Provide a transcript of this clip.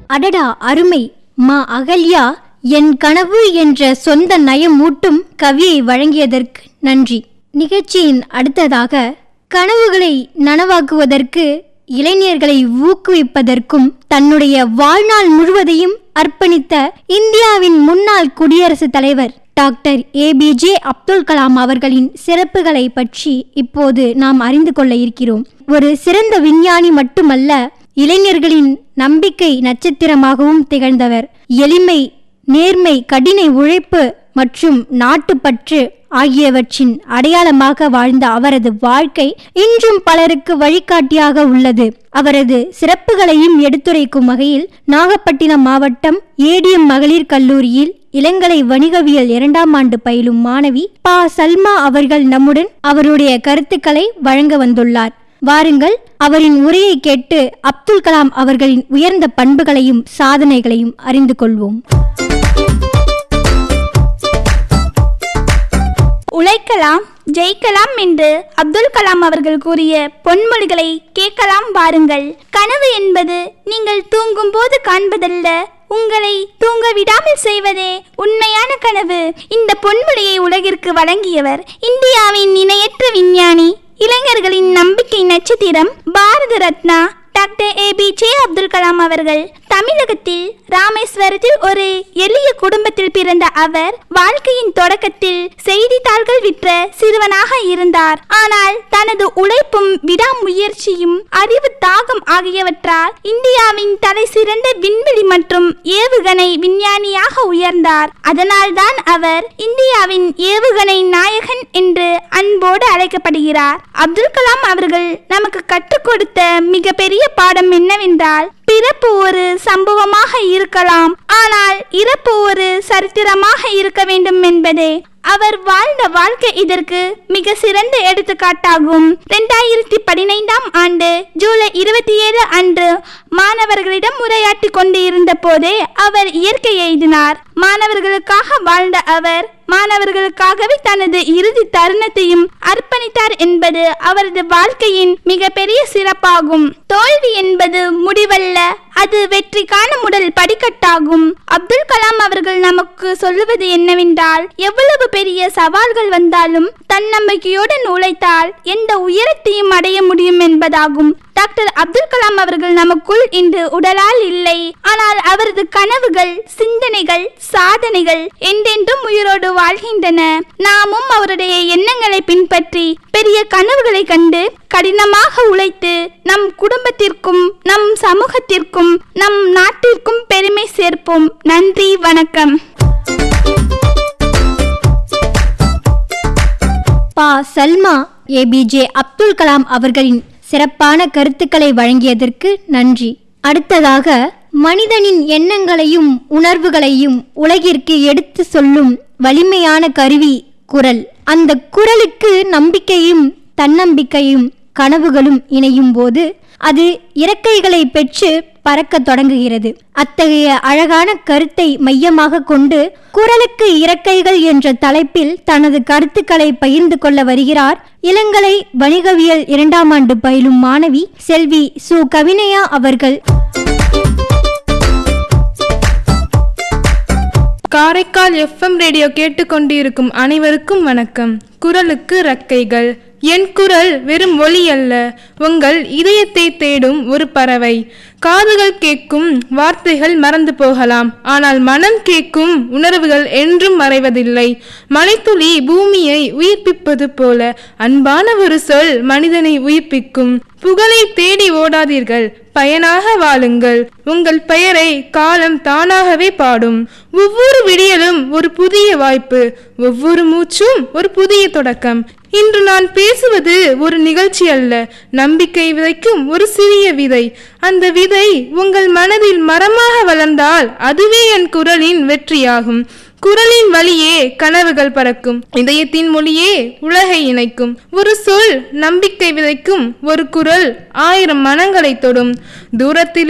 அடடா அருமை மா அகல்யா என் கனவு என்ற சொந்த நயமூட்டும் கவியை வழங்கியதற்கு நன்றி நிகழ்ச்சியின் அடுத்ததாக கனவுகளை நனவாக்குவதற்கு இளைஞர்களை ஊக்குவிப்பதற்கும் தன்னுடைய வாழ்நாள் முழுவதையும் அர்ப்பணித்த இந்தியாவின் முன்னாள் குடியரசுத் தலைவர் டாக்டர் ஏபிஜே அப்துல் கலாம் அவர்களின் சிறப்புகளை பற்றி இப்போது நாம் அறிந்து கொள்ள இருக்கிறோம் ஒரு சிறந்த விஞ்ஞானி மட்டுமல்ல இளைஞர்களின் நம்பிக்கை நட்சத்திரமாகவும் திகழ்ந்தவர் எளிமை நேர்மை கடின உழைப்பு மற்றும் நாட்டுப்பற்று ஆகியவற்றின் அடையாளமாக வாழ்ந்த அவரது வாழ்க்கை இன்றும் பலருக்கு வழிகாட்டியாக உள்ளது அவரது சிறப்புகளையும் எடுத்துரைக்கும் வகையில் நாகப்பட்டினம் மாவட்டம் ஏடிஎம் மகளிர் கல்லூரியில் இளங்கலை வணிகவியல் இரண்டாம் ஆண்டு பயிலும் மாணவி பா சல்மா அவர்கள் நம்முடன் அவருடைய கருத்துக்களை வழங்க வந்துள்ளார் வாருங்கள் அவரின் உரையை கேட்டு அப்துல் கலாம் அவர்களின் உயர்ந்த பண்புகளையும் சாதனைகளையும் அறிந்து கொள்வோம் உழைக்கலாம் ஜெயிக்கலாம் என்று அப்துல் கலாம் அவர்கள் கூறிய பொன்மொழிகளை கேட்கலாம் வாருங்கள் கனவு என்பது நீங்கள் தூங்கும் போது காண்பதல்ல உங்களை தூங்க விடாமல் செய்வதே உண்மையான கனவு இந்த பொன்மொழியை உலகிற்கு வழங்கியவர் இந்தியாவின் இணையற்ற விஞ்ஞானி இளைஞர்களின் நம்பிக்கை நட்சத்திரம் Bharat Ratna doctor A P J Abdul Kalam அவர்கள் தமிழகத்தில் ராமேஸ்வரத்தில் ஒரு எளிய குடும்பத்தில் பிறந்த அவர் வாழ்க்கையின் தொடக்கத்தில் செய்தித்தாள்கள் விற்ற சிறுவனாக இருந்தார் ஆனால் தனது உழைப்பும் விடாமுயற்சியும் அறிவு தாகம் ஆகியவற்றால் இந்தியாவின் தலை சிறந்த விண்வெளி மற்றும் ஏவுகணை விஞ்ஞானியாக உயர்ந்தார் அதனால்தான் அவர் இந்தியாவின் ஏவுகணை நாயகன் என்று அன்போடு அழைக்கப்படுகிறார் அப்துல் கலாம் அவர்கள் நமக்கு கற்றுக் கொடுத்த மிகப்பெரிய பாடம் என்னவென்றால் பிறப்பு ஒரு சம்பவமாக இருக்கலாம் ஆனால் இறப்பு ஒரு சரித்திரமாக இருக்க வேண்டும் என்பதே அவர் வாழ்ந்த வாழ்க்கை இதற்கு மிக சிறந்த எடுத்துக்காட்டாகும் இரண்டாயிரத்தி பதினைந்தாம் ஆண்டு ஜூலை இருபத்தி ஏழு அன்று மாணவர்களிடம் உரையாற்றி கொண்டு இருந்த போதே அவர் இயற்கை எழுதினார் மாணவர்களுக்காக வாழ்ந்த அவர் மாணவர்களுக்காகவே தனது இறுதி தருணத்தையும் அர்ப்பணித்தார் என்பது அவரது வாழ்க்கையின் மிகப்பெரிய சிறப்பாகும் தோல்வி என்பது முடிவல்ல அது வெற்றிக்கான முதல் படிக்கட்டாகும் அப்துல் கலாம் அவர்கள் நமக்கு சொல்லுவது என்னவென்றால் எவ்வளவு பெரிய சவால்கள் வந்தாலும் தன்னம்பிக்கையுடன் உழைத்தால் எந்த உயரத்தையும் அடைய முடியும் என்பதாகும் டாக்டர் அப்துல் கலாம் அவர்கள் நமக்குள் இன்று உடலால் இல்லை ஆனால் அவரது கனவுகள் சிந்தனைகள் சாதனைகள் என்றென்றும் உயிரோடு வாழ்கின்றன நாமும் அவருடைய எண்ணங்களை பின்பற்றி பெரிய கனவுகளை கண்டு கடினமாக உழைத்து நம் குடும்பத்திற்கும் நம் சமூகத்திற்கும் நம் நாட்டிற்கும் பெருமை சேர்ப்போம் நன்றி வணக்கம் பா சல்மா ஏபிஜே அப்துல் கலாம் அவர்களின் சிறப்பான கருத்துக்களை வழங்கியதற்கு நன்றி அடுத்ததாக மனிதனின் எண்ணங்களையும் உணர்வுகளையும் உலகிற்கு எடுத்து சொல்லும் வலிமையான கருவி குரல் அந்த குரலுக்கு நம்பிக்கையும் தன்னம்பிக்கையும் கனவுகளும் இணையும் போது அது இறக்கைகளை பெற்று பறக்கத் தொடங்குகிறது அத்தகைய அழகான கருத்தை மையமாக கொண்டு குரலுக்கு இறக்கைகள் என்ற தலைப்பில் தனது கருத்துக்களை பகிர்ந்து கொள்ள வருகிறார் இளங்கலை வணிகவியல் இரண்டாம் ஆண்டு பயிலும் மாணவி செல்வி சு கவினயா அவர்கள் காரைக்கால் எஃப்எம் ரேடியோ கேட்டுக்கொண்டிருக்கும் அனைவருக்கும் வணக்கம் குரலுக்கு ரக்கைகள் என் குரல் வெறும் ஒலி அல்ல உங்கள் இதயத்தை தேடும் ஒரு பறவை காதுகள் கேட்கும் வார்த்தைகள் மறந்து போகலாம் ஆனால் மனம் கேட்கும் உணர்வுகள் என்றும் மறைவதில்லை மலைத்துளி பூமியை உயிர்ப்பிப்பது போல அன்பான ஒரு சொல் மனிதனை உயிர்ப்பிக்கும் புகழை தேடி ஓடாதீர்கள் பயனாக வாழுங்கள் உங்கள் பெயரை காலம் தானாகவே பாடும் ஒவ்வொரு விடியலும் ஒரு புதிய வாய்ப்பு ஒவ்வொரு மூச்சும் ஒரு புதிய தொடக்கம் இன்று நான் பேசுவது ஒரு நிகழ்ச்சி அல்ல நம்பிக்கை விதைக்கும் ஒரு சிறிய விதை அந்த விதை உங்கள் மனதில் மரமாக வளர்ந்தால் அதுவே என் குரலின் வெற்றியாகும் குரலின் வழியே கனவுகள் பறக்கும் இதயத்தின் மொழியே உலகை இணைக்கும் ஒரு சொல் நம்பிக்கை விதைக்கும் ஒரு குரல் ஆயிரம் மனங்களை தொடும் தூரத்தில்